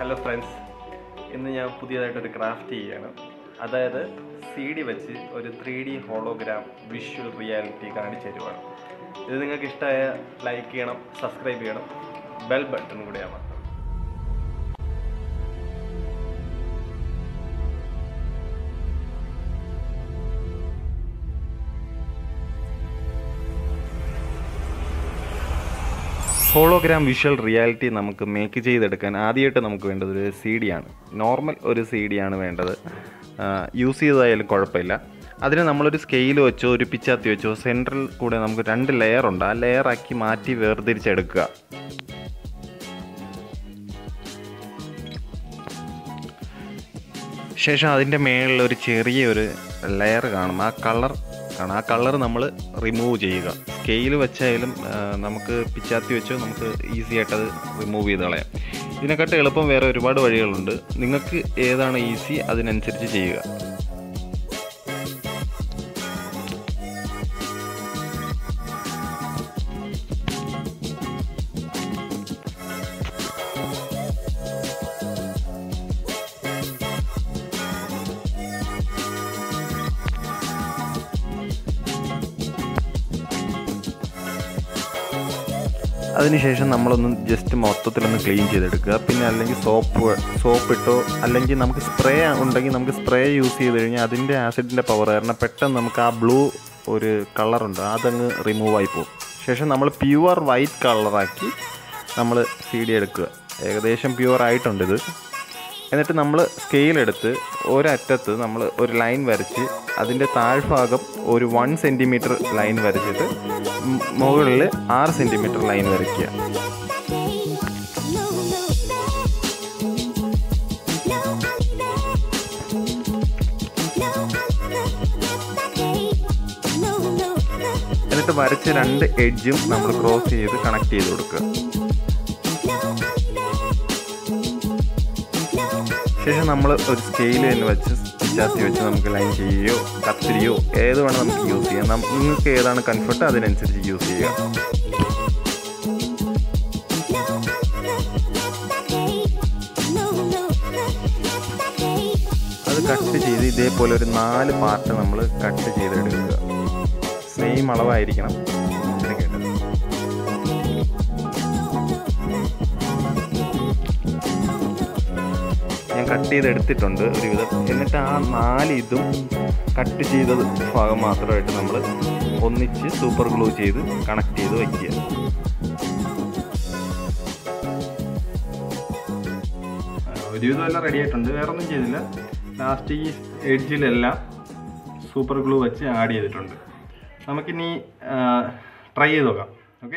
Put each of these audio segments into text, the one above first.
hello friends ഇന്ന് ഞാൻ പുതിയതായിട്ടൊരു craft ചെയ്യുകയാണ് അതായത് സി ഡി വെച്ച് ഒരു three D hologram visual reality കാണിച്ചു തരുവാണ് ഇത് നിങ്ങൾക്ക് ഇഷ്ടമായ ലൈക്ക് ചെയ്യണം സബ്സ്ക്രൈബ് ചെയ്യണം ബെൽ ബട്ടൺ കൂടെ അമർത്തണം ഹോളോഗ്രാം വിഷ്വൽ റിയാലിറ്റി നമുക്ക് മേക്ക് ചെയ്തെടുക്കാൻ ആദ്യമായിട്ട് നമുക്ക് വേണ്ടത് ഒരു സി ഡി ആണ് നോർമൽ ഒരു സി ഡി ആണ് വേണ്ടത് യൂസ് ചെയ്തതായാലും കുഴപ്പമില്ല അതിന് നമ്മളൊരു സ്കെയിൽ വെച്ചോ ഒരു പിച്ചാത്തി വെച്ചോ സെൻട്രൽ കൂടെ നമുക്ക് രണ്ട് ലെയർ ഉണ്ട് ആ ലെയറാക്കി മാറ്റി വേർതിരിച്ചെടുക്കുക ശേഷം അതിൻ്റെ മേളിൽ ഒരു ചെറിയ ഒരു ലെയർ കാണും ആ കളർ കാണും ആ കളർ നമ്മൾ റിമൂവ് ചെയ്യുക സ്കെയിൽ വെച്ചായാലും ആ, നമുക്ക് പിച്ചാത്തി വെച്ചോ നമുക്ക് ഈസി ആയിട്ട് അത് റിമൂവ് ചെയ്ത് കളയാം ഇതിനെക്കാട്ട് എളുപ്പം വേറെ ഒരുപാട് വഴികളുണ്ട് നിങ്ങൾക്ക് ഏതാണ് ഈസി അതിനനുസരിച്ച് ചെയ്യുക അതിനുശേഷം നമ്മളൊന്ന് ജസ്റ്റ് മൊത്തത്തിലൊന്ന് ക്ലീൻ ചെയ്തെടുക്കുക പിന്നെ അല്ലെങ്കിൽ സോപ്പ് സോപ്പ് ഇട്ടോ അല്ലെങ്കിൽ നമുക്ക് സ്പ്രേ ഉണ്ടെങ്കിൽ നമുക്ക് സ്പ്രേ യൂസ് ചെയ്ത് കഴിഞ്ഞാൽ അതിൻ്റെ ആസിഡിൻ്റെ പവർ കാരണം പെട്ടെന്ന് നമുക്ക് ആ ബ്ലൂ ഒരു കളറുണ്ട് അതങ്ങ് റിമൂവ് ആയി പോകും ശേഷം നമ്മൾ പ്യുവർ വൈറ്റ് കളറാക്കി നമ്മൾ സി ഡി എടുക്കുക ഏകദേശം പ്യുവർ ആയിട്ടുണ്ട് ഇത് എന്നിട്ട് നമ്മൾ സ്കെയിലെടുത്ത് ഒരറ്റത്ത് നമ്മൾ ഒരു ലൈൻ വരച്ച് അതിൻ്റെ താഴ്ഭാഗം ഒരു വൺ സെൻറ്റിമീറ്റർ ലൈൻ വരച്ചിട്ട് മ് മുകളിൽ ആറ് സെൻറ്റിമീറ്റർ ലൈൻ വരയ്ക്കുക എന്നിട്ട് വരച്ച രണ്ട് എഡ്ജും നമ്മൾ ക്രോസ് ചെയ്ത് കണക്ട് ചെയ്ത് കൊടുക്കുക ശേഷം നമ്മൾ ഒരു സ്കെയിൽ തന്നെ വെച്ച് ചാത്തി വെച്ച് നമുക്ക് ലൈൻ ചെയ്യുകയോ കത്തിരിയോ ഏത് വേണം നമുക്ക് യൂസ് ചെയ്യാം നം- നിങ്ങൾക്ക് ഏതാണ് കംഫർട്ട് അതിനനുസരിച്ച് യൂസ് ചെയ്യുക അത് കട്ട് ചെയ്ത് ഇതേപോലെ ഒരു നാല് പാർട്ട് നമ്മൾ കട്ട് ചെയ്തെടുക്കുക സെയിം അളവായിരിക്കണം എടുക്കേണ്ടത് ഞാൻ കട്ട് ചെയ്തെടുത്തിട്ടുണ്ട് ഒരുവിധം എന്നിട്ട് ആ നാല് ഇതും കട്ട് ചെയ്തത് ഭാഗം മാത്രമായിട്ട് നമ്മൾ ഒന്നിച്ച് സൂപ്പർ ഗ്ലൂ ചെയ്ത് കണക്ട് ചെയ്ത് വയ്ക്കുക ഒരുവിധം എല്ലാം റെഡി ആയിട്ടുണ്ട് വേറെ ഒന്നും ചെയ്തില്ല ലാസ്റ്റ് ഈ എഡ്ജിലെല്ലാം സൂപ്പർ ഗ്ലൂ വെച്ച് ആഡ് ചെയ്തിട്ടുണ്ട് നമുക്കിനി ട്രൈ ചെയ്ത് നോക്കാം ഓക്കെ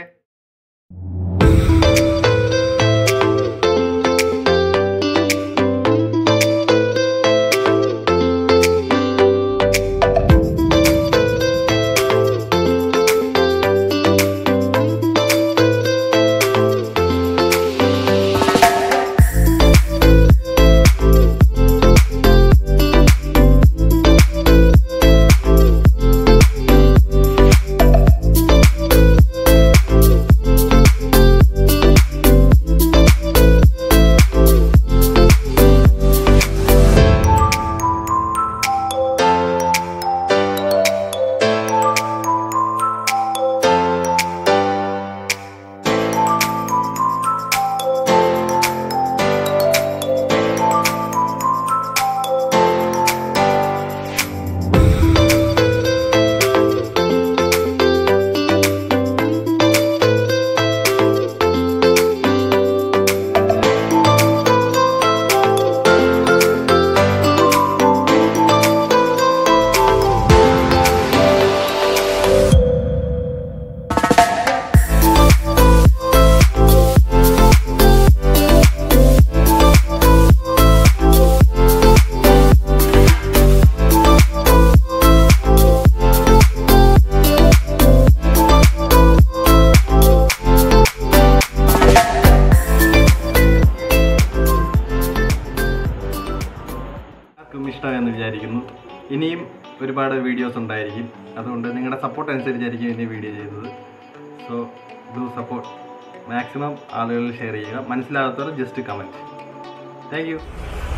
എല്ലാവർക്കും ഇഷ്ടമായെന്ന് വിചാരിക്കുന്നു ഇനിയും ഒരുപാട് വീഡിയോസ് ഉണ്ടായിരിക്കും അതുകൊണ്ട് നിങ്ങളുടെ സപ്പോർട്ട് അനുസരിച്ചായിരിക്കും ഇനി വീഡിയോ ചെയ്തത് സോ ഡു സപ്പോർട്ട് മാക്സിമം ആളുകളിൽ ഷെയർ ചെയ്യുക മനസ്സിലാകാത്തവർ ജസ്റ്റ് കമൻറ്റ് താങ്ക് യു